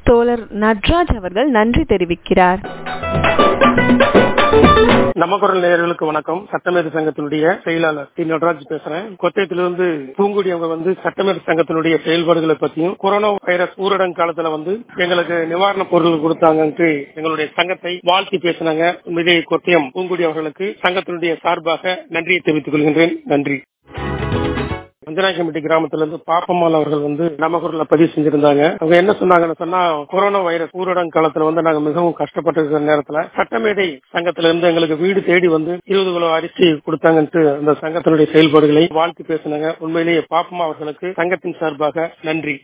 தோழர் நட்ராஜ் அவர்கள் நன்றி தெரிவிக்கிறார் நம்ம குரல் நேயர்களுக்கு வணக்கம் சட்டமேத சங்கத்தினுடைய செயலாளர் டி நடராஜ் பேசுறேன் கொத்தயத்திலிருந்து பூங்குடி அவங்க வந்து சட்டமேத சங்கத்தினுடைய செயல்பாடுகளை பத்தியும் கொரோனா வைரஸ் ஊரடங்கு காலத்துல வந்து எங்களுக்கு நிவாரண பொருட்கள் கொடுத்தாங்கன்ட்டு எங்களுடைய சங்கத்தை வாழ்த்தி பேசினாங்க உண்மையிலே கொத்தயம் பூங்குடி அவர்களுக்கு சங்கத்தினுடைய சார்பாக நன்றியை தெரிவித்துக் கொள்கின்றேன் நன்றி அஞ்சனாக்கம்பட்டி கிராமத்துல இருந்து பாப்பம்மாள் அவர்கள் வந்து நம்ம குரல்ல பதிவு செஞ்சிருந்தாங்க அவங்க என்ன சொன்னாங்கன்னு சொன்னா கொரோனா வைரஸ் ஊரடங்கு காலத்துல வந்து நாங்க மிகவும் கஷ்டப்பட்டு இருக்கிற நேரத்துல சட்டமேடை சங்கத்துல இருந்து எங்களுக்கு வீடு தேடி வந்து இருபது கிலோ அரிசி கொடுத்தாங்கன்ட்டு அந்த சங்கத்தினுடைய செயல்பாடுகளை வாழ்த்து பேசினாங்க உண்மையிலேயே பாப்பம்மா அவர்களுக்கு சங்கத்தின் சார்பாக நன்றி